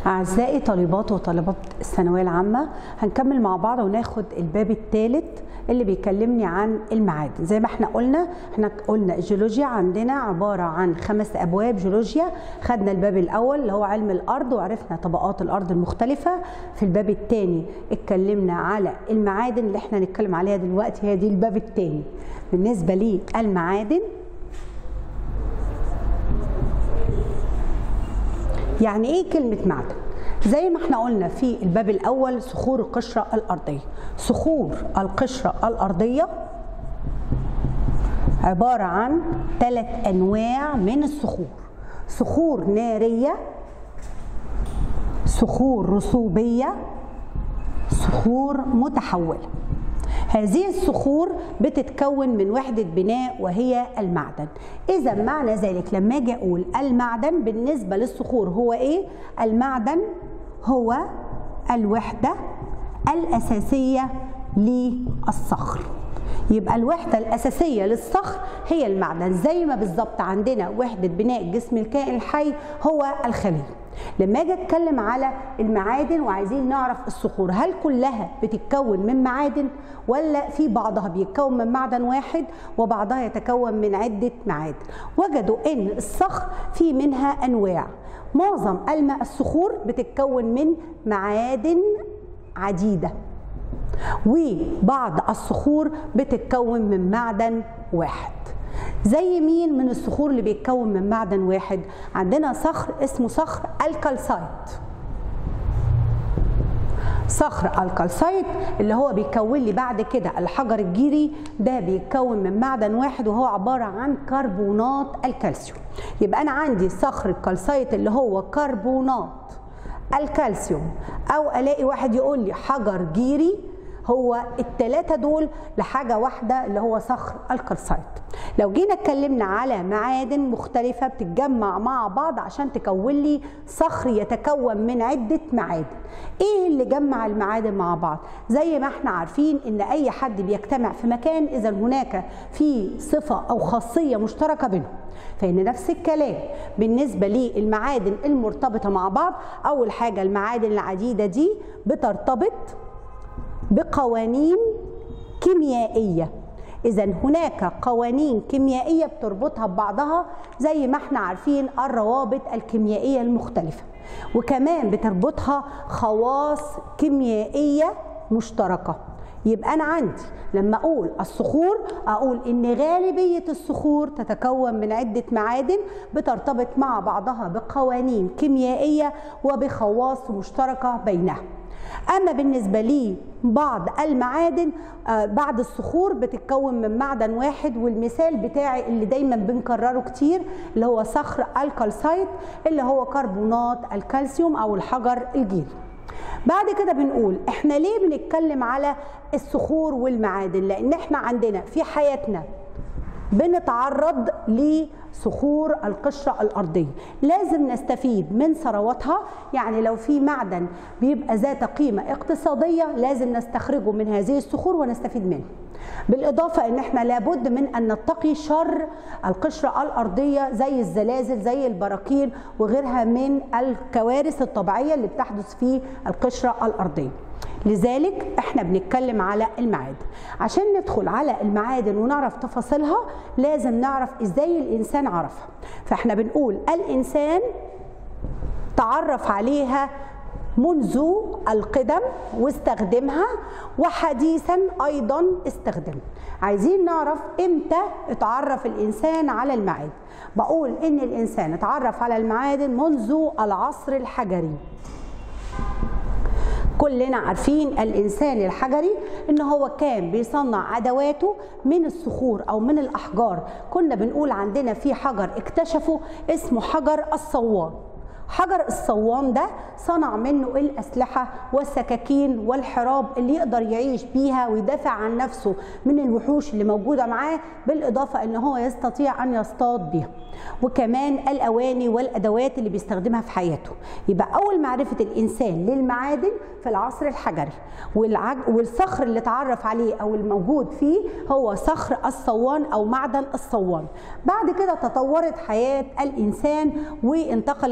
أعزائي طالبات وطالبات الثانوية العامة هنكمل مع بعض وناخد الباب الثالث اللي بيكلمني عن المعادن زي ما احنا قلنا احنا قلنا الجيولوجيا عندنا عبارة عن خمس أبواب جيولوجيا خدنا الباب الأول اللي هو علم الأرض وعرفنا طبقات الأرض المختلفة في الباب الثاني اتكلمنا على المعادن اللي احنا هنتكلم عليها دلوقتي هي دي الباب الثاني بالنسبة للمعادن يعني ايه كلمة معدن؟ زي ما احنا قلنا في الباب الأول صخور القشرة الأرضية صخور القشرة الأرضية عبارة عن ثلاث أنواع من الصخور صخور نارية صخور رسوبية صخور متحولة هذه الصخور بتتكون من وحدة بناء وهي المعدن إذا معنى ذلك لما أجي أقول المعدن بالنسبة للصخور هو إيه؟ المعدن هو الوحدة الأساسية للصخر يبقى الوحدة الأساسية للصخر هي المعدن زي ما بالظبط عندنا وحدة بناء جسم الكائن الحي هو الخلية لما اجي اتكلم على المعادن وعايزين نعرف الصخور هل كلها بتتكون من معادن ولا في بعضها بيتكون من معدن واحد وبعضها يتكون من عده معادن وجدوا ان الصخر في منها انواع معظم الماء الصخور بتتكون من معادن عديده وبعض الصخور بتتكون من معدن واحد زي مين من الصخور اللي بيتكون من معدن واحد عندنا صخر اسمه صخر الكالسايت صخر الكالسايت اللي هو بيكون لي بعد كده الحجر الجيري ده بيتكون من معدن واحد وهو عباره عن كربونات الكالسيوم يبقى انا عندي صخر الكالسايت اللي هو كربونات الكالسيوم او الاقي واحد يقول لي حجر جيري هو التلاتة دول لحاجة واحدة اللي هو صخر الكالسايت لو جينا اتكلمنا على معادن مختلفة بتتجمع مع بعض عشان تكون لي صخر يتكون من عدة معادن ايه اللي جمع المعادن مع بعض زي ما احنا عارفين ان اي حد بيجتمع في مكان اذا هناك في صفة او خاصية مشتركة بينهم فإن نفس الكلام بالنسبة للمعادن المرتبطة مع بعض أول حاجة المعادن العديدة دي بترتبط بقوانين كيميائيه اذا هناك قوانين كيميائيه بتربطها ببعضها زي ما احنا عارفين الروابط الكيميائيه المختلفه وكمان بتربطها خواص كيميائيه مشتركه يبقى انا عندي لما اقول الصخور اقول ان غالبيه الصخور تتكون من عده معادن بترتبط مع بعضها بقوانين كيميائيه وبخواص مشتركه بينها اما بالنسبه لي بعض المعادن بعض الصخور بتتكون من معدن واحد والمثال بتاعي اللي دايما بنكرره كتير اللي هو صخر الكالسايت اللي هو كربونات الكالسيوم او الحجر الجيري بعد كده بنقول احنا ليه بنتكلم على الصخور والمعادن لان احنا عندنا في حياتنا بنتعرض لصخور القشرة الأرضية لازم نستفيد من ثرواتها يعني لو في معدن بيبقى ذات قيمة اقتصادية لازم نستخرجه من هذه الصخور ونستفيد منه بالإضافة أن احنا لابد من أن نتقي شر القشرة الأرضية زي الزلازل زي البراكين وغيرها من الكوارث الطبيعية اللي بتحدث في القشرة الأرضية لذلك احنا بنتكلم على المعادن عشان ندخل على المعادن ونعرف تفاصيلها لازم نعرف ازاي الانسان عرفها فاحنا بنقول الانسان تعرف عليها منذ القدم واستخدمها وحديثا ايضا استخدمها عايزين نعرف امتى اتعرف الانسان على المعادن بقول ان الانسان اتعرف على المعادن منذ العصر الحجري كلنا عارفين الانسان الحجري ان هو كان بيصنع ادواته من الصخور او من الاحجار كنا بنقول عندنا في حجر اكتشفه اسمه حجر الصوان حجر الصوان ده صنع منه الأسلحة والسكاكين والحراب اللي يقدر يعيش بيها ويدافع عن نفسه من الوحوش اللي موجودة معاه بالإضافة أن هو يستطيع أن يصطاد بيها وكمان الأواني والأدوات اللي بيستخدمها في حياته يبقى أول معرفة الإنسان للمعادن في العصر الحجري والعج... والصخر اللي اتعرف عليه أو الموجود فيه هو صخر الصوان أو معدن الصوان بعد كده تطورت حياة الإنسان وانتقلت إلى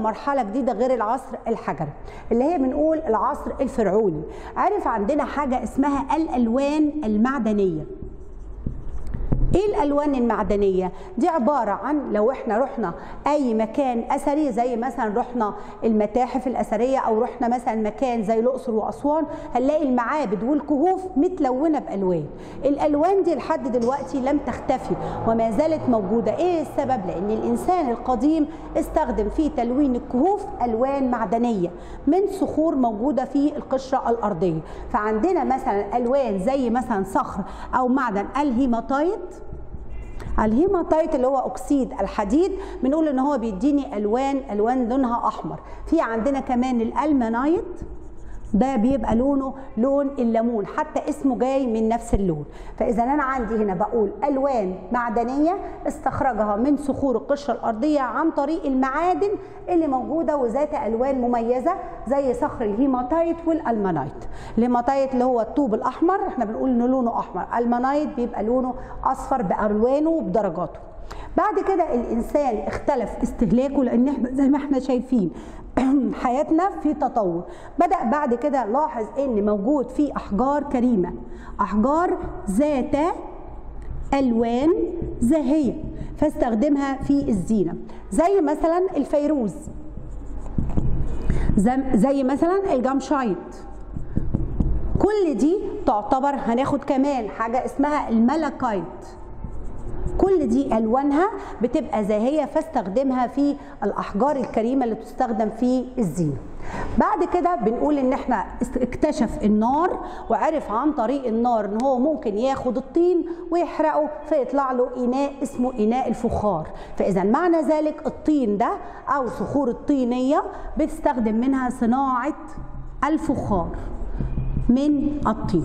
مرحله جديده غير العصر الحجري اللي هي بنقول العصر الفرعوني عرف عندنا حاجه اسمها الالوان المعدنيه ايه الالوان المعدنيه دي عباره عن لو احنا رحنا اي مكان اثري زي مثلا رحنا المتاحف الاثريه او رحنا مثلا مكان زي الاقصر واسوان هنلاقي المعابد والكهوف متلونه بالوان الالوان دي لحد دلوقتي لم تختفي وما زالت موجوده ايه السبب لان الانسان القديم استخدم في تلوين الكهوف الوان معدنيه من صخور موجوده في القشره الارضيه فعندنا مثلا الوان زي مثلا صخر او معدن الهيماتايت الهيماتايت اللي هو اكسيد الحديد بنقول ان هو بيديني الوان الوان لونها احمر في عندنا كمان الالمانايت ده بيبقى لونه لون الليمون حتى اسمه جاي من نفس اللون فاذا انا عندي هنا بقول الوان معدنيه استخرجها من صخور القشره الارضيه عن طريق المعادن اللي موجوده وذات الوان مميزه زي صخر الهيماتايت والالمانايت الهيماتايت اللي هو الطوب الاحمر احنا بنقول انه لونه احمر المانايت بيبقى لونه اصفر بالوانه وبدرجاته بعد كده الانسان اختلف استهلاكه لان احنا زي ما احنا شايفين حياتنا في تطور بدا بعد كده لاحظ ان موجود في احجار كريمه احجار ذات الوان زاهيه فاستخدمها في الزينه زي مثلا الفيروز زي مثلا الجامشايت كل دي تعتبر هناخد كمان حاجه اسمها الملكايت كل دي الوانها بتبقى زاهيه فاستخدمها في الاحجار الكريمه اللي بتستخدم في الزينه بعد كده بنقول ان احنا اكتشف النار وعرف عن طريق النار ان هو ممكن ياخد الطين ويحرقه فيطلع له اناء اسمه اناء الفخار فاذا معنى ذلك الطين ده او صخور الطينيه بتستخدم منها صناعه الفخار من الطين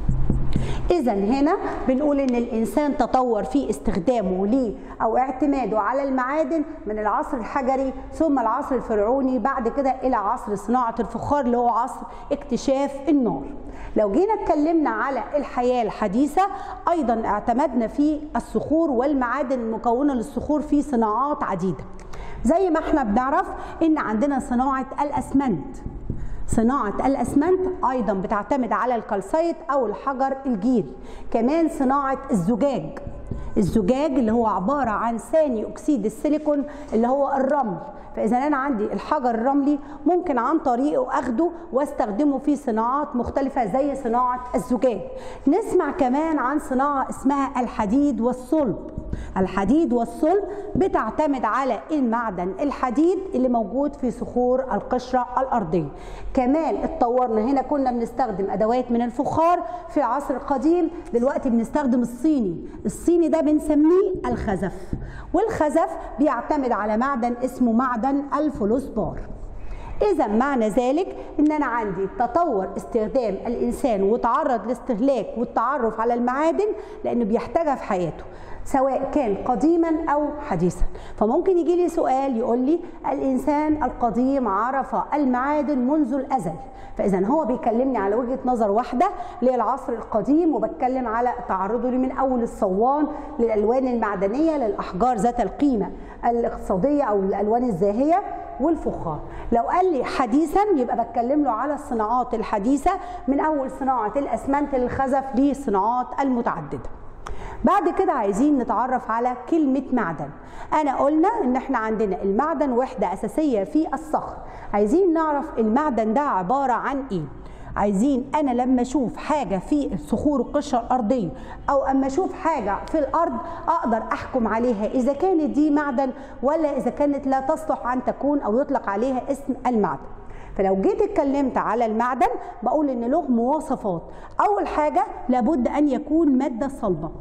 إذا هنا بنقول إن الإنسان تطور في استخدامه ليه أو اعتماده على المعادن من العصر الحجري ثم العصر الفرعوني بعد كده إلى عصر صناعة الفخار اللي هو عصر اكتشاف النار. لو جينا اتكلمنا على الحياة الحديثة أيضا اعتمدنا في الصخور والمعادن المكونة للصخور في صناعات عديدة. زي ما احنا بنعرف إن عندنا صناعة الأسمنت صناعة الأسمنت أيضا بتعتمد على الكالسيت أو الحجر الجيري كمان صناعة الزجاج الزجاج اللي هو عبارة عن ثاني أكسيد السيليكون اللي هو الرمل فإذا أنا عندي الحجر الرملي ممكن عن طريقه أخده واستخدمه في صناعات مختلفة زي صناعة الزجاج نسمع كمان عن صناعة اسمها الحديد والصلب الحديد والصلب بتعتمد على المعدن الحديد اللي موجود في صخور القشرة الأرضية كمان اتطورنا هنا كنا بنستخدم أدوات من الفخار في العصر القديم دلوقتي بنستخدم الصيني الصيني ده بنسميه الخزف والخزف بيعتمد على معدن اسمه معدن الفلوسبار إذا معنى ذلك إن أنا عندي تطور استخدام الإنسان وتعرض لاستهلاك والتعرف على المعادن لأنه بيحتاجها في حياته سواء كان قديما او حديثا فممكن يجي لي سؤال يقول لي الانسان القديم عرف المعادن منذ الازل فاذا هو بيكلمني على وجهه نظر واحده للعصر القديم وبتكلم على تعرضه لي من اول الصوان للالوان المعدنيه للاحجار ذات القيمه الاقتصاديه او الالوان الزاهيه والفخار لو قال لي حديثا يبقى بتكلم له على الصناعات الحديثه من اول صناعه الاسمنت للخزف للصناعات المتعدده بعد كده عايزين نتعرف على كلمة معدن أنا قلنا إن إحنا عندنا المعدن وحدة أساسية في الصخر عايزين نعرف المعدن ده عبارة عن إيه عايزين انا لما اشوف حاجه في صخور القشره الارضيه او اما اشوف حاجه في الارض اقدر احكم عليها اذا كانت دي معدن ولا اذا كانت لا تصلح ان تكون او يطلق عليها اسم المعدن فلو جيت اتكلمت على المعدن بقول ان له مواصفات اول حاجه لابد ان يكون ماده صلبه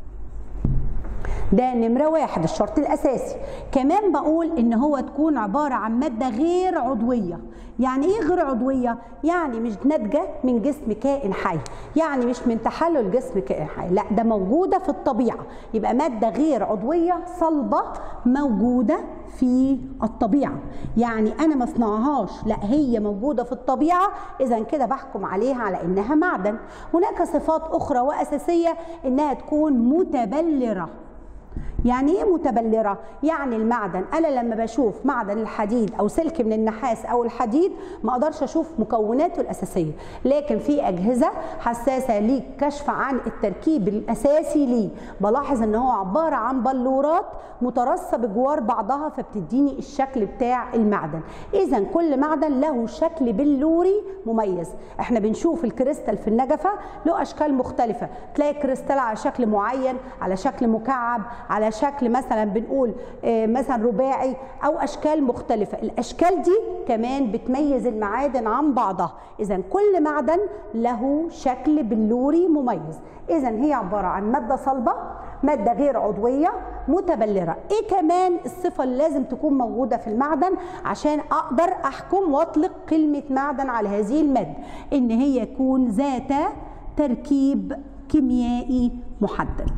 ده نمرة واحد الشرط الأساسي كمان بقول إن هو تكون عبارة عن مادة غير عضوية يعني إيه غير عضوية؟ يعني مش ناتجة من جسم كائن حي يعني مش من تحلل جسم كائن حي لا ده موجودة في الطبيعة يبقى مادة غير عضوية صلبة موجودة في الطبيعة يعني أنا ما اصنعهاش لا هي موجودة في الطبيعة إذا كده بحكم عليها على إنها معدن هناك صفات أخرى وأساسية إنها تكون متبلرة يعني ايه متبلره يعني المعدن انا لما بشوف معدن الحديد او سلك من النحاس او الحديد ما اقدرش اشوف مكوناته الاساسيه لكن في اجهزه حساسه للكشف عن التركيب الاساسي ليه بلاحظ ان هو عباره عن بلورات مترصه بجوار بعضها فبتديني الشكل بتاع المعدن اذا كل معدن له شكل بلوري مميز احنا بنشوف الكريستال في النجفه له اشكال مختلفه تلاقي الكريستال على شكل معين على شكل مكعب على شكل مثلا بنقول آه، مثلا رباعي او اشكال مختلفه الاشكال دي كمان بتميز المعادن عن بعضها اذا كل معدن له شكل بلوري مميز اذا هي عباره عن ماده صلبه ماده غير عضويه متبلره ايه كمان الصفه اللي لازم تكون موجوده في المعدن عشان اقدر احكم واطلق كلمه معدن على هذه الماده ان هي يكون ذات تركيب كيميائي محدد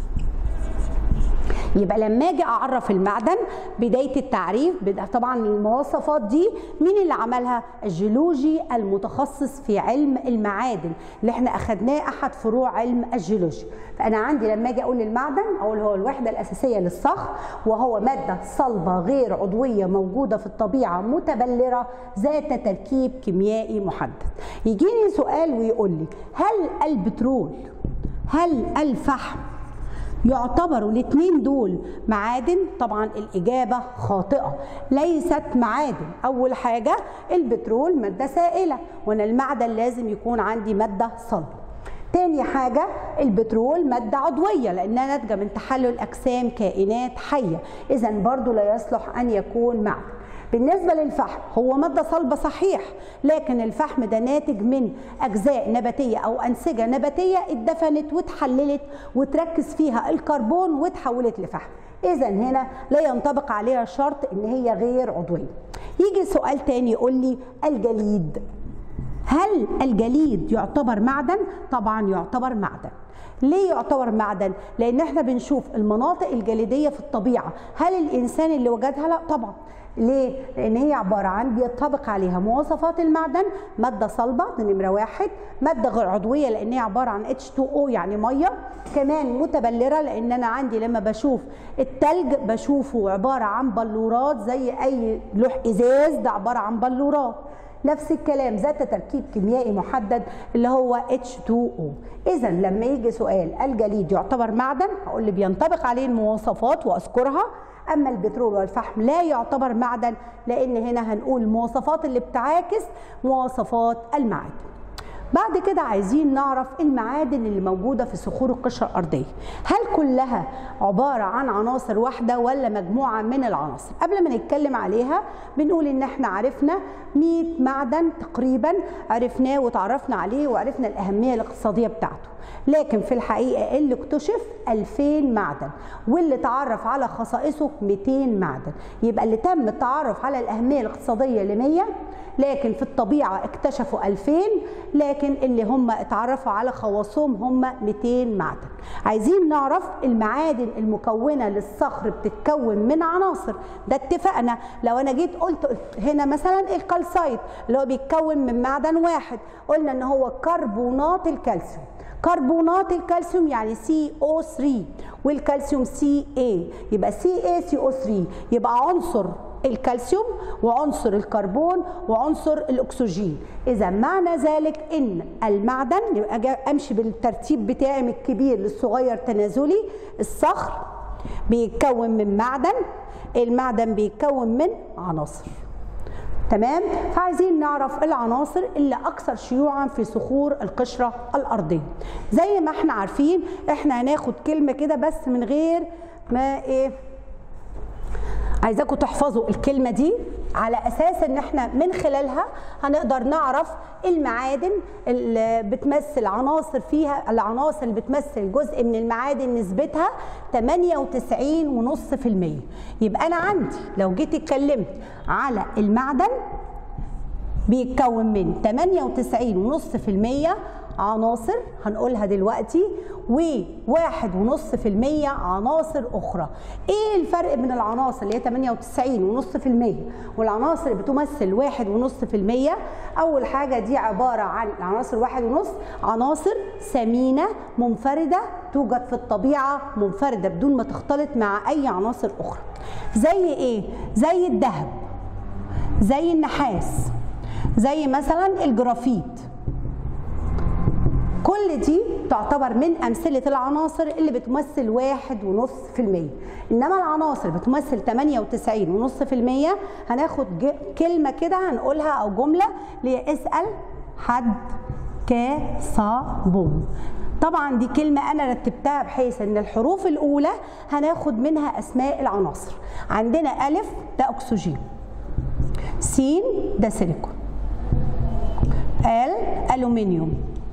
يبقى لما اجي اعرف المعدن بدايه التعريف طبعا المواصفات دي مين اللي عملها الجيولوجي المتخصص في علم المعادن اللي احنا اخذناه احد فروع علم الجيولوجيا فانا عندي لما اجي اقول المعدن اقول هو الوحده الاساسيه للصخر وهو ماده صلبه غير عضويه موجوده في الطبيعه متبلره ذات تركيب كيميائي محدد يجيني سؤال ويقول لي هل البترول هل الفحم يعتبروا الاثنين دول معادن طبعا الإجابة خاطئة ليست معادن أول حاجة البترول مادة سائلة وأنا المعدن لازم يكون عندي مادة صلبة تاني حاجة البترول مادة عضوية لأنها ناتجة من تحلل أجسام كائنات حية إذا برضو لا يصلح أن يكون معدن بالنسبة للفحم هو مادة صلبة صحيح لكن الفحم ده ناتج من أجزاء نباتية أو أنسجة نباتية اتدفنت واتحللت وتركز فيها الكربون وتحولت لفحم إذا هنا لا ينطبق عليها شرط إن هي غير عضوية يجي سؤال تاني يقول لي الجليد هل الجليد يعتبر معدن؟ طبعا يعتبر معدن ليه يعتبر معدن؟ لأن احنا بنشوف المناطق الجليدية في الطبيعة هل الإنسان اللي وجدها؟ لا طبعا ليه؟ لأن هي عبارة عن بينطبق عليها مواصفات المعدن مادة صلبة ده نمرة واحد مادة غير عضوية لأن هي عبارة عن H2O يعني مية كمان متبلرة لأن أنا عندي لما بشوف التلج بشوفه عبارة عن بلورات زي أي لوح إزاز ده عبارة عن بلورات نفس الكلام ذات تركيب كيميائي محدد اللي هو H2O إذا لما يجي سؤال الجليد يعتبر معدن هقول لي بينطبق عليه المواصفات وأذكرها أما البترول والفحم لا يعتبر معدن لأن هنا هنقول المواصفات اللي بتعاكس مواصفات المعادن بعد كده عايزين نعرف المعادن اللي موجوده في صخور القشره الارضيه هل كلها عباره عن عناصر واحده ولا مجموعه من العناصر قبل ما نتكلم عليها بنقول ان احنا عرفنا 100 معدن تقريبا عرفناه وتعرفنا عليه وعرفنا الاهميه الاقتصاديه بتاعته لكن في الحقيقه اللي اكتشف 2000 معدن واللي تعرف على خصائصه 200 معدن يبقى اللي تم التعرف على الاهميه الاقتصاديه ل 100 لكن في الطبيعه اكتشفوا 2000 لكن اللي هم اتعرفوا على خواصهم هم 200 معدن عايزين نعرف المعادن المكونه للصخر بتتكون من عناصر ده اتفقنا لو انا جيت قلت هنا مثلا الكالسايت اللي هو بيتكون من معدن واحد قلنا ان هو كربونات الكالسيوم كربونات الكالسيوم يعني CO3 والكالسيوم CA يبقى CaCO3 يبقى عنصر الكالسيوم وعنصر الكربون وعنصر الاكسجين اذا معنى ذلك ان المعدن يبقى امشي بالترتيب بتاعي من الكبير للصغير تنازلي الصخر بيتكون من معدن المعدن بيتكون من عناصر تمام فعايزين نعرف العناصر اللي اكثر شيوعا في صخور القشره الارضيه زي ما احنا عارفين احنا هناخد كلمه كده بس من غير ما ايه عايزاكم تحفظوا الكلمه دي على اساس ان احنا من خلالها هنقدر نعرف المعادن اللي بتمثل عناصر فيها العناصر اللي بتمثل جزء من المعادن نسبتها 98.5% يبقى انا عندي لو جيت اتكلمت على المعدن بيتكون من 98.5% عناصر هنقولها دلوقتي وواحد ونص في المية عناصر أخرى إيه الفرق بين العناصر اللي هي 98 ونص في المية والعناصر اللي بتمثل واحد ونص في المية أول حاجة دي عبارة عن العناصر واحد ونص عناصر ثمينة منفردة توجد في الطبيعة منفردة بدون ما تختلط مع أي عناصر أخرى زي إيه؟ زي الذهب زي النحاس زي مثلا الجرافيت كل دي تعتبر من أمثلة العناصر اللي بتمثل واحد ونص في المية إنما العناصر بتمثل تمانية وتسعين ونص في المية هناخد كلمة كده هنقولها أو جملة اللي هي اسأل حد كصابون طبعا دي كلمة أنا رتبتها بحيث إن الحروف الأولى هناخد منها أسماء العناصر عندنا ألف ده أكسجين س ده سيليكون ال ألومنيوم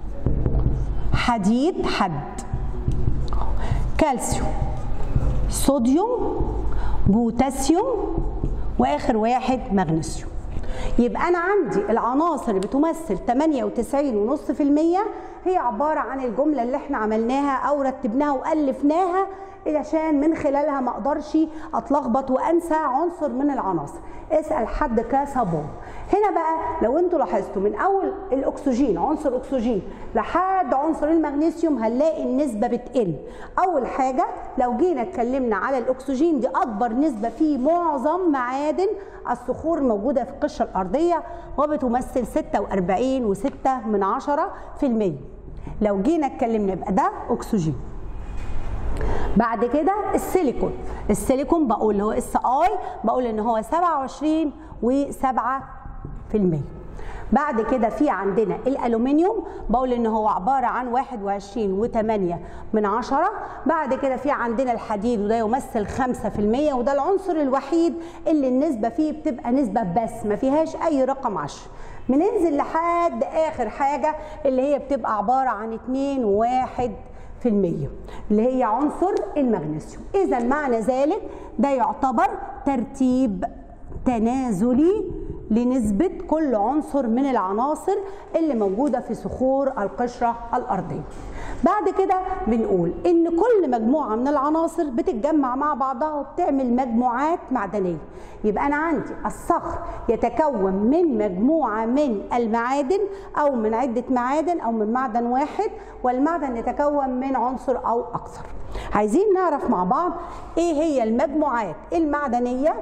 حديد حد كالسيوم صوديوم بوتاسيوم واخر واحد مغنيسيوم يبقى انا عندي العناصر اللي بتمثل 98.5% هي عباره عن الجمله اللي احنا عملناها او رتبناها والفناها عشان من خلالها ما اقدرش اتلخبط وانسى عنصر من العناصر اسال حد كصابون هنا بقى لو انتوا لاحظتوا من اول الاكسجين عنصر اكسجين لحد عنصر المغنيسيوم هنلاقي النسبه بتقل اول حاجه لو جينا اتكلمنا على الاكسجين دي اكبر نسبه في معظم معادن الصخور الموجوده في القشره الارضيه وبتمثل 46 و6 من عشرة في المية لو جينا اتكلمنا يبقى ده اكسجين بعد كده السيليكون السيليكون بقول هو اس اي بقول ان هو 27 و7 في المية بعد كده في عندنا الالومنيوم بقول ان هو عباره عن 21 و8 من عشرة بعد كده في عندنا الحديد وده يمثل 5% وده العنصر الوحيد اللي النسبه فيه بتبقى نسبه بس ما فيهاش اي رقم 10 بننزل لحد اخر حاجه اللي هي بتبقى عباره عن 2 و1 في المية اللي هي عنصر المغنيسيوم إذا معنى ذلك ده يعتبر ترتيب تنازلي لنسبة كل عنصر من العناصر اللي موجودة في صخور القشرة الأرضية بعد كده بنقول ان كل مجموعه من العناصر بتتجمع مع بعضها وبتعمل مجموعات معدنيه يبقى انا عندي الصخر يتكون من مجموعه من المعادن او من عده معادن او من معدن واحد والمعدن يتكون من عنصر او اكثر عايزين نعرف مع بعض ايه هي المجموعات المعدنيه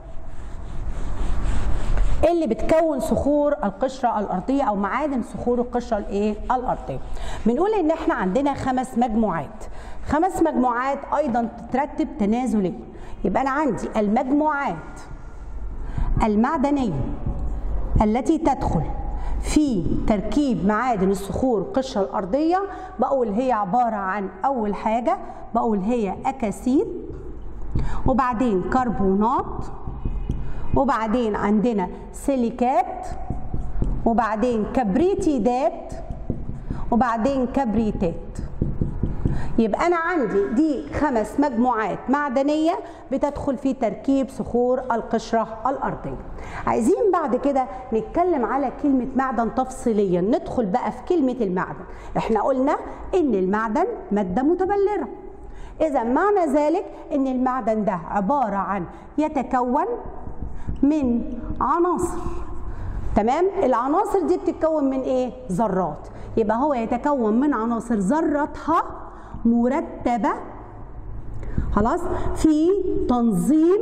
اللي بتكون صخور القشره الارضيه او معادن صخور القشره الايه الارضيه بنقول ان احنا عندنا خمس مجموعات خمس مجموعات ايضا تترتب تنازليا يبقى انا عندي المجموعات المعدنيه التي تدخل في تركيب معادن الصخور القشره الارضيه بقول هي عباره عن اول حاجه بقول هي اكاسيد وبعدين كربونات وبعدين عندنا سيليكات وبعدين كبريتيدات وبعدين كبريتات يبقى انا عندي دي خمس مجموعات معدنيه بتدخل في تركيب صخور القشره الارضيه عايزين بعد كده نتكلم على كلمه معدن تفصيليا ندخل بقى في كلمه المعدن احنا قلنا ان المعدن ماده متبلره اذا معنى ذلك ان المعدن ده عباره عن يتكون من عناصر تمام العناصر دي بتتكون من ايه ذرات يبقى هو يتكون من عناصر ذرتها مرتبه خلاص في تنظيم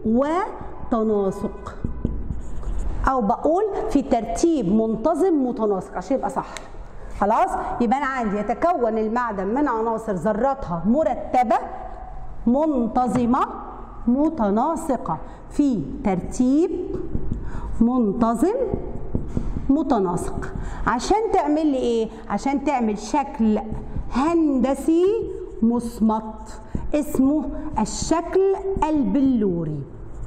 وتناسق او بقول في ترتيب منتظم متناسق عشان يبقى صح خلاص يبقى انا عندي يتكون المعدن من عناصر ذراتها مرتبه منتظمه متناسقة في ترتيب منتظم متناسق عشان تعمل لي ايه عشان تعمل شكل هندسي مصمت اسمه الشكل البلوري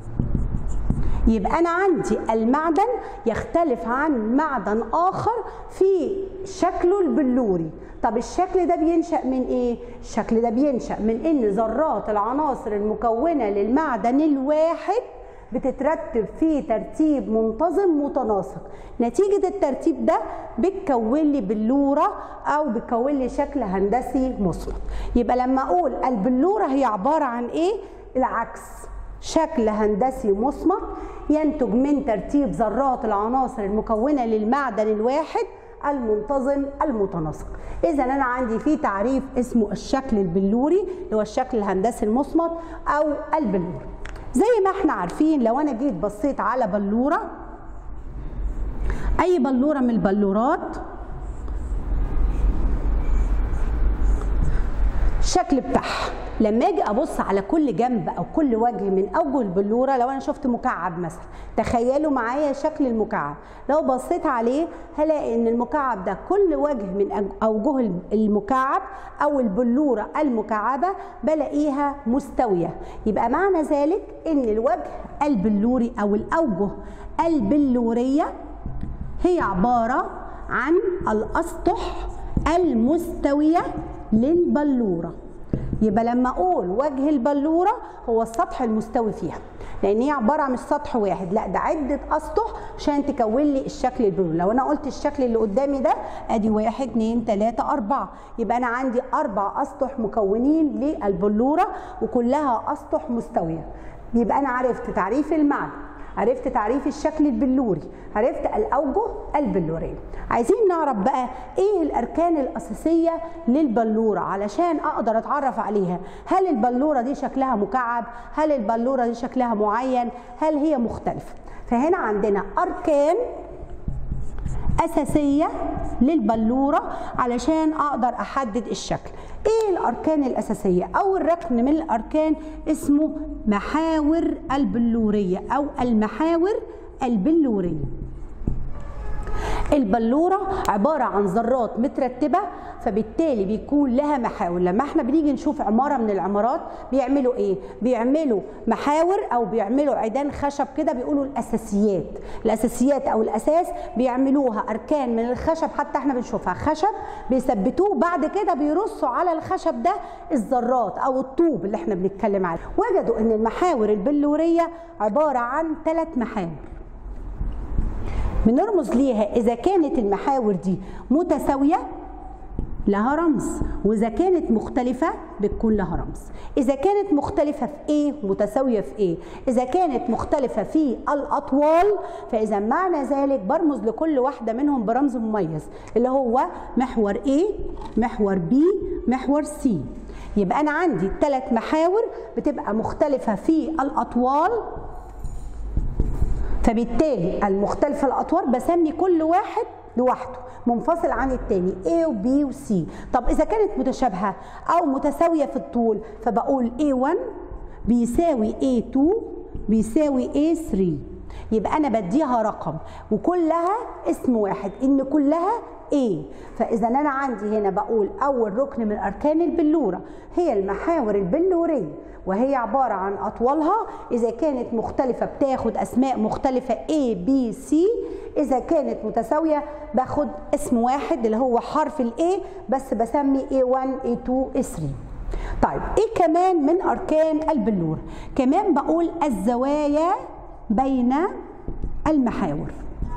يبقى انا عندي المعدن يختلف عن معدن اخر في شكله البلوري طب الشكل ده بينشا من ايه الشكل ده بينشا من ان ذرات العناصر المكونه للمعدن الواحد بتترتب في ترتيب منتظم متناسق نتيجة الترتيب ده بتكون لي بلورة أو بتكون لي شكل هندسي مثبت يبقى لما أقول البلورة هي عبارة عن إيه؟ العكس شكل هندسي مصمت ينتج من ترتيب ذرات العناصر المكونة للمعدن الواحد المنتظم المتناسق اذا انا عندي في تعريف اسمه الشكل البلوري اللي هو الشكل الهندسي المصمت او البلور زي ما احنا عارفين لو انا جيت بصيت على بلوره اي بلوره من البلورات الشكل بتاعها لما اجي ابص على كل جنب او كل وجه من اوجه البلوره لو انا شفت مكعب مثلا تخيلوا معايا شكل المكعب لو بصيت عليه هلاقي ان المكعب ده كل وجه من اوجه المكعب او البلوره المكعبه بلاقيها مستويه يبقى معنى ذلك ان الوجه البلوري او الاوجه البلوريه هي عباره عن الاسطح المستويه للبلوره يبقى لما اقول وجه البلوره هو السطح المستوي فيها لان هي عباره عن مش سطح واحد لا ده عده اسطح عشان تكون لي الشكل البلوري لو انا قلت الشكل اللي قدامي ده ادي واحد اتنين تلاته اربعه يبقى انا عندي اربع اسطح مكونين للبلوره وكلها اسطح مستويه يبقى انا عرفت تعريف المعنى عرفت تعريف الشكل البلوري عرفت الاوجه البلوريه عايزين نعرف بقى ايه الاركان الاساسيه للبلوره علشان اقدر اتعرف عليها هل البلوره دي شكلها مكعب هل البلوره دي شكلها معين هل هي مختلفه فهنا عندنا اركان اساسيه للبلوره علشان اقدر احدد الشكل ايه الاركان الاساسيه اول ركن من الاركان اسمه محاور البلوريه او المحاور البلوريه البلوره عباره عن ذرات مترتبه فبالتالي بيكون لها محاور لما احنا بنيجي نشوف عماره من العمارات بيعملوا ايه بيعملوا محاور او بيعملوا عيدان خشب كده بيقولوا الاساسيات الاساسيات او الاساس بيعملوها اركان من الخشب حتى احنا بنشوفها خشب بيثبتوه بعد كده بيرصوا على الخشب ده الذرات او الطوب اللي احنا بنتكلم عليه وجدوا ان المحاور البلوريه عباره عن ثلاث محاور بنرمز ليها اذا كانت المحاور دي متساويه لها رمز واذا كانت مختلفه بتكون لها رمز اذا كانت مختلفه في ايه متساويه في ايه اذا كانت مختلفه في الاطوال فاذا معنى ذلك برمز لكل واحده منهم برمز مميز اللي هو محور A محور B محور C يبقى انا عندي ثلاث محاور بتبقى مختلفه في الاطوال فبالتالي المختلف الاطوار بسمي كل واحد لوحده منفصل عن التاني A و B و C طب إذا كانت متشابهة أو متساوية في الطول فبقول A1 بيساوي A2 بيساوي A3 يبقى أنا بديها رقم وكلها اسم واحد إن كلها A فإذا أنا عندي هنا بقول أول ركن من أركان البلورة هي المحاور البلورية وهي عبارة عن أطوالها إذا كانت مختلفة بتاخد أسماء مختلفة A B C إذا كانت متساوية باخد اسم واحد اللي هو حرف ال A بس بسمي A1 A2 A3 طيب إيه كمان من أركان البلورة كمان بقول الزوايا بين المحاور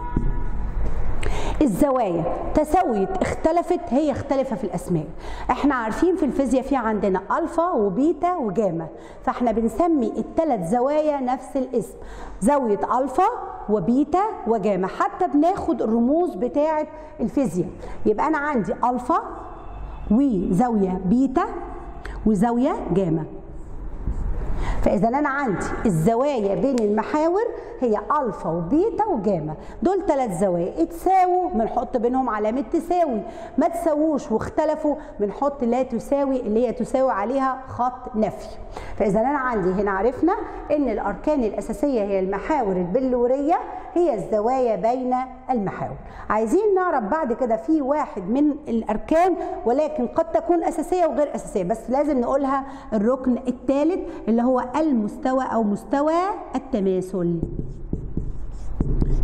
الزوايا تساويت اختلفت هي اختلفت في الاسماء احنا عارفين في الفيزياء في عندنا الفا وبيتا وجاما فاحنا بنسمي الثلاث زوايا نفس الاسم زاويه الفا وبيتا وجاما حتى بناخد الرموز بتاعه الفيزياء يبقى انا عندي الفا وزاويه بيتا وزاويه جاما فاذا انا عندي الزوايا بين المحاور هي الفا وبيتا وجاما دول ثلاث زوايا اتساووا بنحط بينهم علامه تساوي ما تساووش واختلفوا بنحط لا تساوي اللي هي تساوي عليها خط نفي فاذا انا عندي هنا عرفنا ان الاركان الاساسيه هي المحاور البلوريه هي الزوايا بين المحاور عايزين نعرف بعد كده في واحد من الاركان ولكن قد تكون اساسيه وغير اساسيه بس لازم نقولها الركن الثالث اللي هو المستوى او مستوى التماثل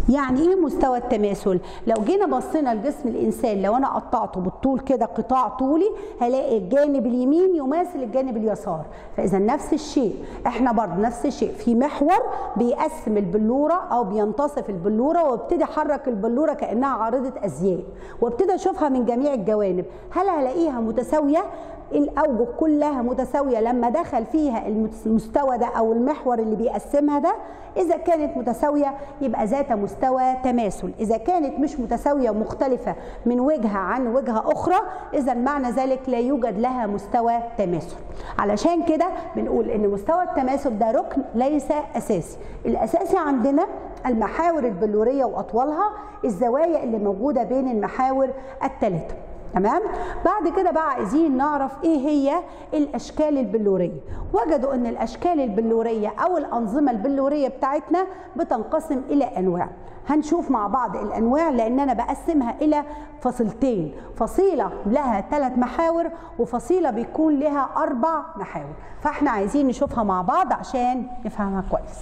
يعني ايه مستوى التماثل لو جينا بصينا لجسم الانسان لو انا قطعته بالطول كده قطاع طولي هلاقي الجانب اليمين يماثل الجانب اليسار فاذا نفس الشيء احنا برضه نفس الشيء في محور بيقسم البلوره او بينتصف البلوره وابتدي احرك البلوره كانها عارضه ازياء وابتدي اشوفها من جميع الجوانب هل هلاقيها متساويه الاوجه كلها متساويه لما دخل فيها المستوى ده او المحور اللي بيقسمها ده اذا كانت متساويه يبقى ذات مستوى تماثل اذا كانت مش متساويه ومختلفه من وجهه عن وجهه اخرى اذا معنى ذلك لا يوجد لها مستوى تماثل علشان كده بنقول ان مستوى التماثل ده ركن ليس اساسي الاساسي عندنا المحاور البلوريه واطوالها الزوايا اللي موجوده بين المحاور الثلاثه تمام بعد كده بقى عايزين نعرف ايه هي الاشكال البلوريه وجدوا ان الاشكال البلوريه او الانظمه البلوريه بتاعتنا بتنقسم الى انواع هنشوف مع بعض الانواع لان انا بقسمها الى فصيلتين فصيله لها ثلاث محاور وفصيله بيكون لها اربع محاور فاحنا عايزين نشوفها مع بعض عشان نفهمها كويس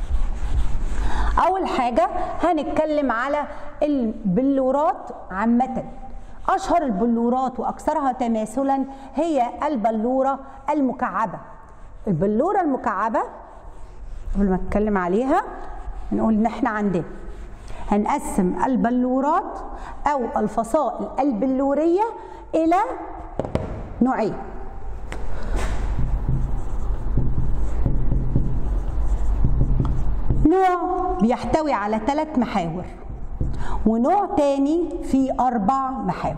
اول حاجه هنتكلم على البلورات عامه أشهر البلورات وأكثرها تماثلا هي البلورة المكعبة البلورة المكعبة قبل ما أتكلم عليها نقول إن إحنا عندنا هنقسم البلورات أو الفصائل البلورية إلى نوعين نوع بيحتوي على ثلاث محاور ونوع تاني فيه أربع محاور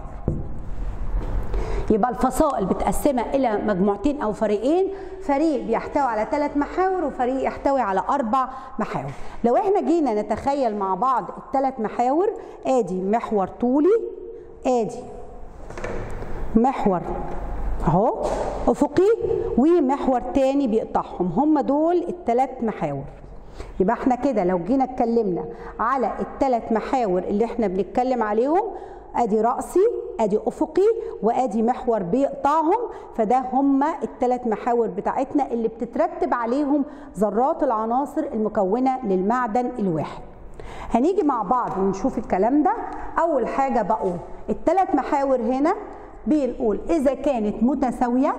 يبقى الفصائل بتقسمها إلى مجموعتين أو فريقين فريق بيحتوي على ثلاث محاور وفريق يحتوي على أربع محاور لو احنا جينا نتخيل مع بعض الثلاث محاور آدي محور طولي آدي محور اهو افقي ومحور تاني بيقطعهم هم دول الثلاث محاور يبقى احنا كده لو جينا اتكلمنا على الثلاث محاور اللي احنا بنتكلم عليهم ادي راسي ادي افقي وادي محور بيقطعهم فده هما الثلاث محاور بتاعتنا اللي بتترتب عليهم ذرات العناصر المكونه للمعدن الواحد هنيجي مع بعض ونشوف الكلام ده اول حاجه بقول الثلاث محاور هنا بنقول اذا كانت متساويه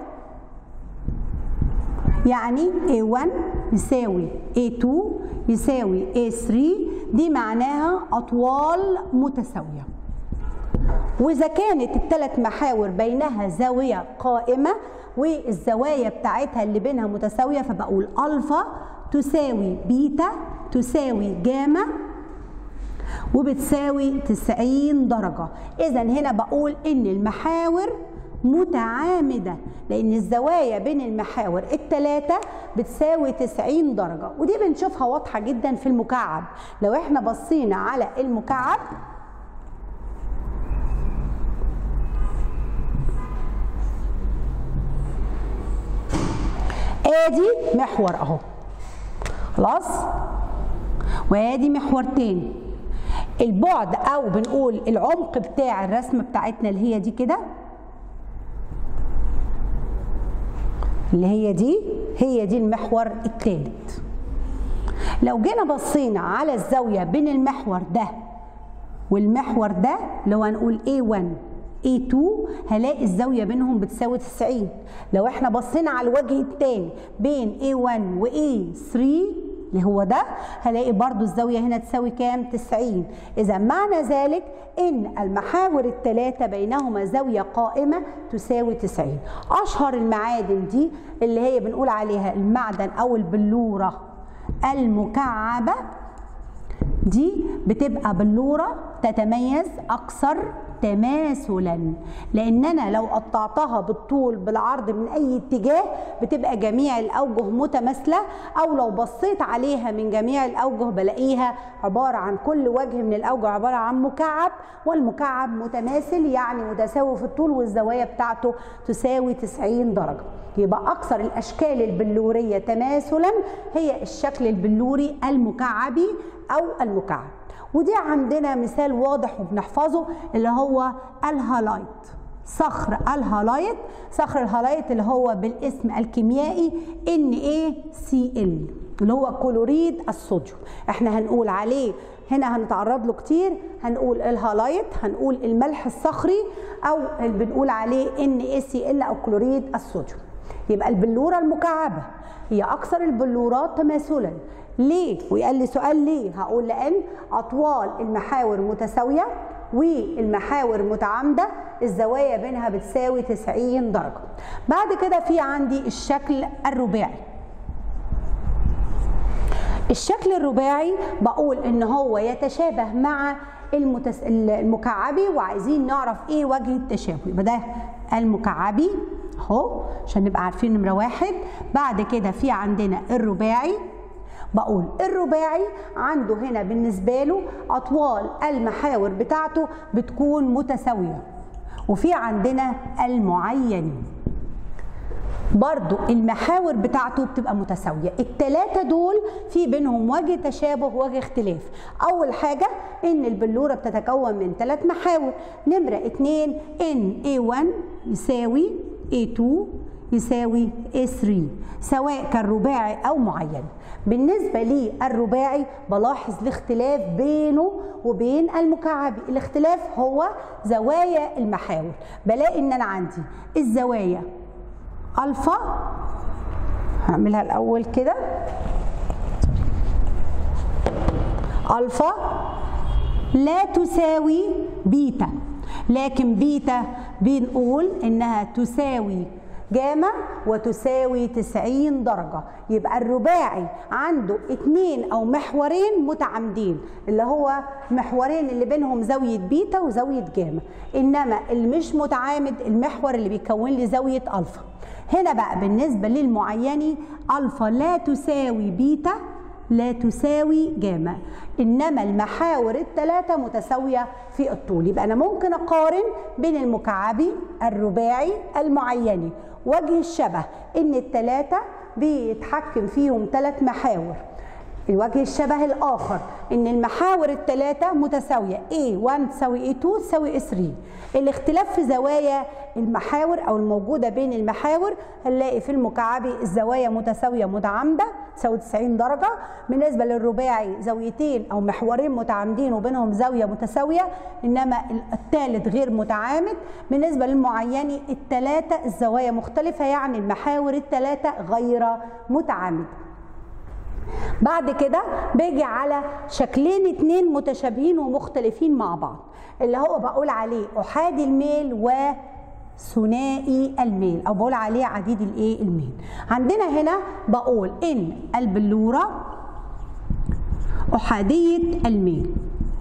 يعني A1 يساوي A2 يساوي A3 دي معناها أطوال متساوية وإذا كانت الثلاث محاور بينها زاوية قائمة والزوايا بتاعتها اللي بينها متساوية فبقول ألفا تساوي بيتا تساوي جاما وبتساوي 90 درجة إذا هنا بقول إن المحاور متعامدة لأن الزوايا بين المحاور الثلاثة بتساوي 90 درجة ودي بنشوفها واضحة جدا في المكعب لو احنا بصينا على المكعب ادي محور اهو خلاص وادي محور تاني البعد او بنقول العمق بتاع الرسمه بتاعتنا اللي هي دي كده اللي هي دي هي دي المحور الثالث لو جينا بصينا على الزاوية بين المحور ده والمحور ده لو هنقول A1 A2 هلاقي الزاوية بينهم بتساوي 90 لو احنا بصينا على الوجه الثاني بين A1 و A3 اللي هو ده هلاقي برضو الزاوية هنا تساوي كام 90 إذا معنى ذلك إن المحاور الثلاثة بينهما زاوية قائمة تساوي 90 أشهر المعادن دي اللي هي بنقول عليها المعدن أو البلورة المكعبة دي بتبقى بلورة تتميز أكثر تماثلا لان انا لو قطعتها بالطول بالعرض من اي اتجاه بتبقى جميع الاوجه متماثله او لو بصيت عليها من جميع الاوجه بلاقيها عباره عن كل وجه من الاوجه عباره عن مكعب والمكعب متماثل يعني متساوي في الطول والزوايا بتاعته تساوي 90 درجه يبقى اكثر الاشكال البلوريه تماثلا هي الشكل البلوري المكعبي او المكعب ودي عندنا مثال واضح وبنحفظه اللي هو الهالايت صخر الهالايت صخر الهالايت اللي هو بالاسم الكيميائي NaCl اللي هو كلوريد الصوديوم احنا هنقول عليه هنا هنتعرض له كتير هنقول الهالايت هنقول الملح الصخري او اللي بنقول عليه ان اي سي ال او كلوريد الصوديوم يبقى البلوره المكعبه هي اكثر البلورات تماثلا ليه ويقال لي سؤال ليه هقول لان اطوال المحاور متساويه والمحاور متعامده الزوايا بينها بتساوي 90 درجه بعد كده في عندي الشكل الرباعي الشكل الرباعي بقول ان هو يتشابه مع المتس... المكعبي وعايزين نعرف ايه وجه التشابه يبقى ده المكعبي اهو عشان نبقى عارفين نمره واحد بعد كده في عندنا الرباعي بقول الرباعي عنده هنا بالنسبه له اطوال المحاور بتاعته بتكون متساويه وفي عندنا المعينين برضو المحاور بتاعته بتبقى متساوية التلاتة دول في بينهم وجه تشابه وجه اختلاف أول حاجة إن البلورة بتتكون من ثلاث محاور نمرة اتنين إن A1 يساوي A2 يساوي A3 سواء كان رباعي أو معين بالنسبة للرباعي بلاحظ الاختلاف بينه وبين المكعبي الاختلاف هو زوايا المحاور بلاقي ان انا عندي الزوايا الفا هعملها الاول كده الفا لا تساوي بيتا لكن بيتا بنقول انها تساوي جاما وتساوي 90 درجة يبقى الرباعي عنده اتنين أو محورين متعامدين اللي هو محورين اللي بينهم زاوية بيتا وزاوية جاما إنما اللي مش متعامد المحور اللي بيكون لي زاوية ألفا هنا بقى بالنسبة للمعيني ألفا لا تساوي بيتا لا تساوي جاما انما المحاور الثلاثه متساويه في الطول يبقى انا ممكن اقارن بين المكعبي الرباعي المعيني وجه الشبه ان الثلاثه بيتحكم فيهم ثلاث محاور الوجه الشبه الاخر ان المحاور الثلاثه متساويه A1 تساوي A2 تساوي A3 الاختلاف في زوايا المحاور او الموجوده بين المحاور هنلاقي في المكعبي الزوايا متساويه متعامده تساوي 90 درجه بالنسبه للرباعي زاويتين او محورين متعامدين وبينهم زاويه متساويه انما الثالث غير متعامد بالنسبه للمعيني الثلاثه الزوايا مختلفه يعني المحاور الثلاثه غير متعامده بعد كده باجي على شكلين اتنين متشابهين ومختلفين مع بعض اللي هو بقول عليه احادي الميل وثنائي الميل او بقول عليه عديد الايه الميل عندنا هنا بقول ان البلوره احاديه الميل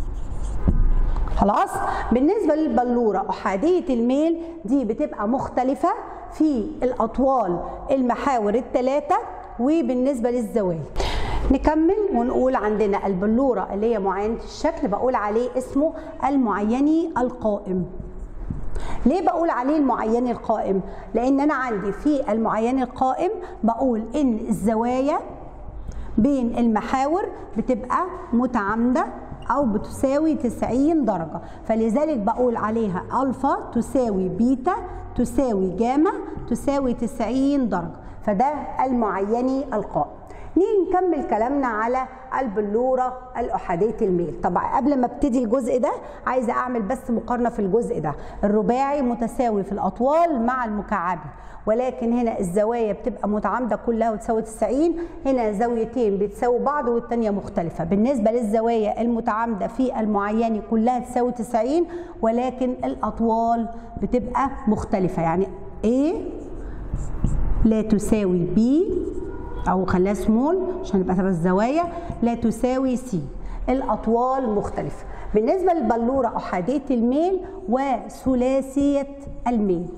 خلاص بالنسبه للبلوره احاديه الميل دي بتبقى مختلفه في الاطوال المحاور الثلاثه وبالنسبه للزوايا نكمل ونقول عندنا البلوره اللي هي معينه الشكل بقول عليه اسمه المعيني القائم ليه بقول عليه المعيني القائم لان انا عندي في المعيني القائم بقول ان الزوايا بين المحاور بتبقى متعامده او بتساوي 90 درجه فلذلك بقول عليها الفا تساوي بيتا تساوي جاما تساوي 90 درجه فده المعيني القائم نيجي نكمل كلامنا على البلوره الاحاديه الميل طبعا قبل ما ابتدي الجزء ده عايزه اعمل بس مقارنه في الجزء ده الرباعي متساوي في الاطوال مع المكعبي ولكن هنا الزوايا بتبقى متعامده كلها وتساوي 90 هنا زاويتين بتساوي بعض والثانيه مختلفه بالنسبه للزوايا المتعامده في المعيني كلها تساوي 90 ولكن الاطوال بتبقى مختلفه يعني A لا تساوي B او خليها سمول عشان يبقى تبقى الزوايا لا تساوي سي الاطوال مختلفه بالنسبه للبلوره احاديه الميل وثلاثيه الميل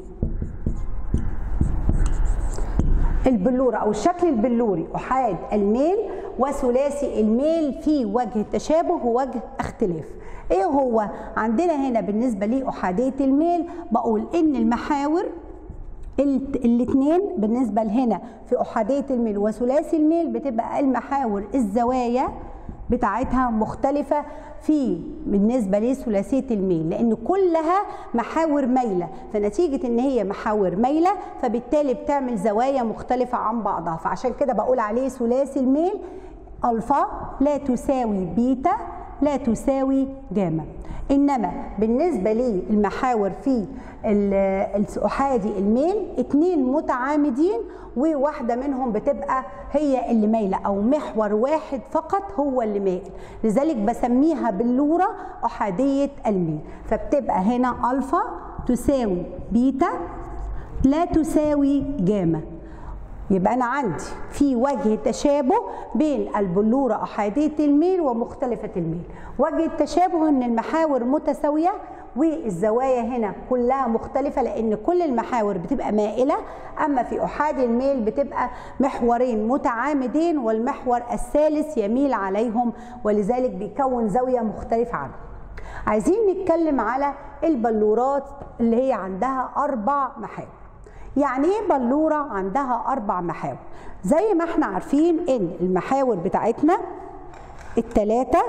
البلوره او الشكل البلوري احاد الميل وثلاثي الميل في وجه تشابه ووجه اختلاف ايه هو عندنا هنا بالنسبه لاحاديه الميل بقول ان المحاور الاثنين بالنسبة لهنا في أحادية الميل وثلاثي الميل بتبقى المحاور الزوايا بتاعتها مختلفة في بالنسبة لثلاثية الميل لأن كلها محاور مايلة فنتيجة إن هي محاور مايلة فبالتالي بتعمل زوايا مختلفة عن بعضها فعشان كده بقول عليه ثلاثي الميل ألفا لا تساوي بيتا لا تساوي جاما انما بالنسبه للمحاور في الاحادي الميل اتنين متعامدين وواحده منهم بتبقى هي اللي مايله او محور واحد فقط هو اللي مائل لذلك بسميها بلوره احاديه الميل فبتبقى هنا الفا تساوي بيتا لا تساوي جاما يبقى أنا عندي في وجه تشابه بين البلورة أحادية الميل ومختلفة الميل وجه التشابه أن المحاور متساوية والزوايا هنا كلها مختلفة لأن كل المحاور بتبقى مائلة أما في أحادي الميل بتبقى محورين متعامدين والمحور الثالث يميل عليهم ولذلك بيكون زاوية مختلفة عنه عايزين نتكلم على البلورات اللي هي عندها أربع محاور يعني ايه بلوره عندها اربع محاور زي ما احنا عارفين ان المحاور بتاعتنا التلاتة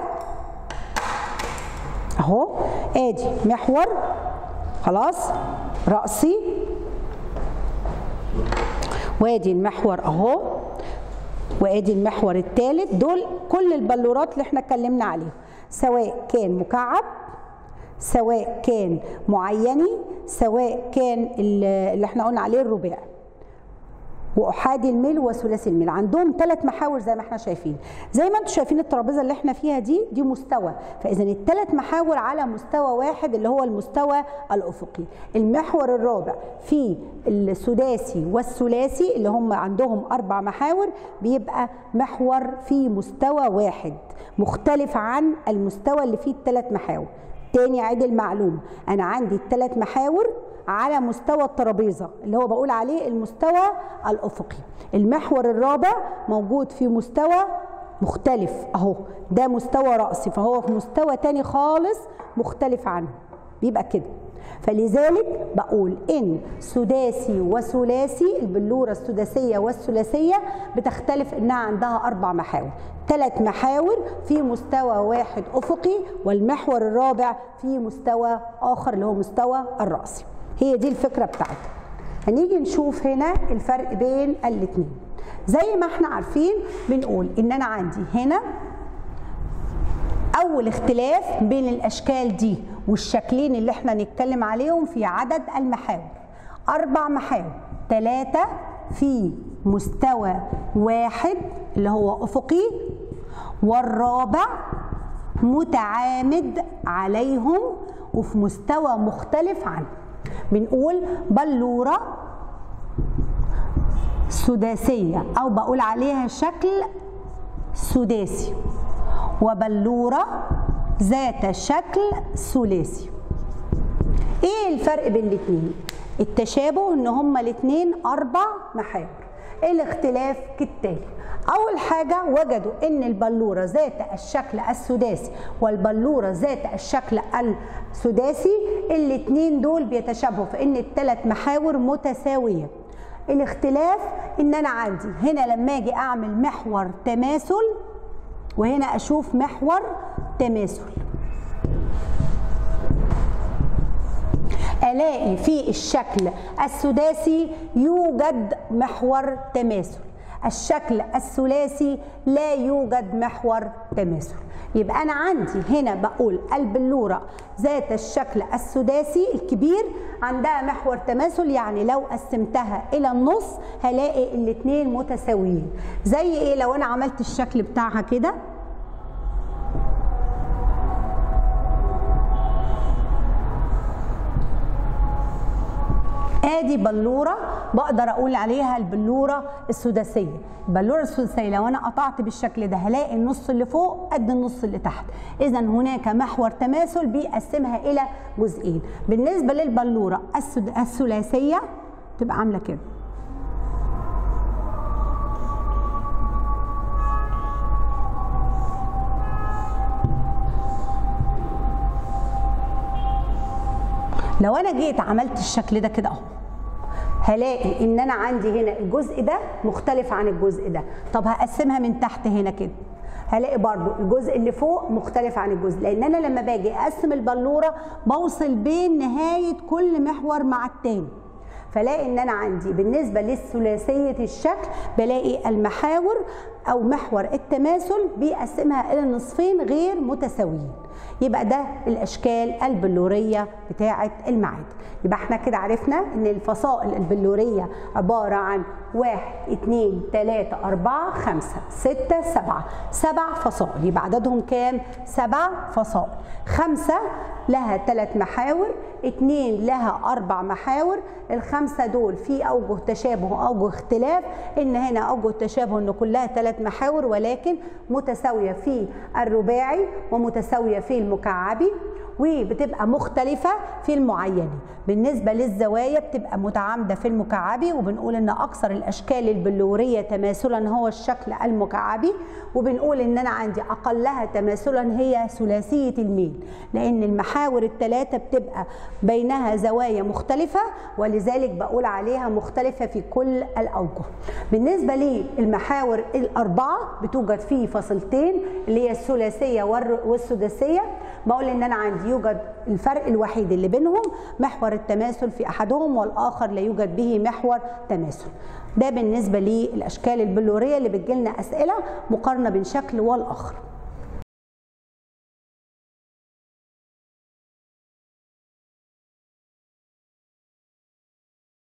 اهو ادي محور خلاص رأسي وادي المحور اهو وادي المحور الثالث دول كل البلورات اللي احنا اتكلمنا عليهم سواء كان مكعب سواء كان معيني سواء كان اللي احنا قلنا عليه الرباعي واحادي الميل وثلاثي الميل عندهم ثلاث محاور زي ما احنا شايفين زي ما انتم شايفين الترابيزه اللي احنا فيها دي دي مستوى فاذا الثلاث محاور على مستوى واحد اللي هو المستوى الافقي المحور الرابع في السداسي والثلاثي اللي هم عندهم اربع محاور بيبقى محور في مستوى واحد مختلف عن المستوى اللي فيه الثلاث محاور تاني عيد المعلومة أنا عندي الثلاث محاور على مستوى الترابيزة اللي هو بقول عليه المستوى الأفقي المحور الرابع موجود في مستوى مختلف أهو ده مستوى رأسي فهو في مستوى تاني خالص مختلف عنه بيبقى كده فلذلك بقول ان سداسي وثلاثي البلوره السداسيه والثلاثيه بتختلف انها عندها اربع محاور ثلاث محاور في مستوى واحد افقي والمحور الرابع في مستوى اخر اللي هو مستوى الراسي هي دي الفكره بتاعتها هنيجي نشوف هنا الفرق بين الاثنين زي ما احنا عارفين بنقول ان انا عندي هنا اول اختلاف بين الاشكال دي والشكلين اللي احنا نتكلم عليهم في عدد المحاور اربع محاور ثلاثه في مستوى واحد اللي هو افقي والرابع متعامد عليهم وفي مستوى مختلف عنه بنقول بلوره سداسيه او بقول عليها شكل سداسي وبلوره ذات شكل ثلاثي ايه الفرق بين الاثنين التشابه ان هما الاثنين اربع محاور الاختلاف كالتالي اول حاجه وجدوا ان البلوره ذات الشكل السداسي والبلوره ذات الشكل السداسي الاثنين دول بيتشابهوا في ان الثلاث محاور متساويه الاختلاف ان انا عندي هنا لما اجي اعمل محور تماثل وهنا اشوف محور تماثل الاقي في الشكل السداسي يوجد محور تماثل الشكل الثلاثي لا يوجد محور تماثل يبقى انا عندي هنا بقول البلوره ذات الشكل السداسي الكبير عندها محور تماثل يعني لو قسمتها الى النص هلاقي الاثنين متساويين زي ايه لو انا عملت الشكل بتاعها كده ادي بلوره بقدر اقول عليها البلوره السداسيه البلوره السداسيه لو انا قطعت بالشكل ده هلاقي النص اللي فوق قد النص اللي تحت اذا هناك محور تماثل بيقسمها الى جزئين بالنسبه للبلوره الثلاثيه تبقى عامله كده لو انا جيت عملت الشكل ده كده اهو هلاقي ان انا عندي هنا الجزء ده مختلف عن الجزء ده طب هقسمها من تحت هنا كده هلاقي برضو الجزء اللي فوق مختلف عن الجزء لان انا لما باجي اقسم البلوره بوصل بين نهايه كل محور مع التاني فلاقي ان انا عندي بالنسبه للثلاثيه الشكل بلاقي المحاور او محور التماثل بيقسمها الى نصفين غير متساويين يبقى ده الاشكال البلوريه بتاعه المعادن يبقى احنا كده عرفنا ان الفصائل البلوريه عباره عن واحد اتنين تلاتة أربعة خمسة ستة سبعة سبع فصائل يبقى عددهم كام؟ سبع فصائل خمسة لها ثلاث محاور اتنين لها أربع محاور الخمسة دول في أوجه تشابه وأوجه اختلاف إن هنا أوجه تشابه إن كلها ثلاث محاور ولكن متساوية في الرباعي ومتساوية في المكعبي وبتبقى مختلفة في المعيني بالنسبة للزوايا بتبقى متعامدة في المكعبي وبنقول ان اكثر الاشكال البلورية تماثلا هو الشكل المكعبي وبنقول ان انا عندي اقلها تماثلا هي ثلاثية الميل لان المحاور الثلاثة بتبقى بينها زوايا مختلفة ولذلك بقول عليها مختلفة في كل الاوجه بالنسبة للمحاور الاربعة بتوجد في فصلتين اللي هي الثلاثية والسداسية بقول ان انا عندي يوجد الفرق الوحيد اللي بينهم محور التماثل في احدهم والاخر لا يوجد به محور تماثل ده بالنسبه للاشكال البلوريه اللي بتجيلنا اسئله مقارنه بين شكل والاخر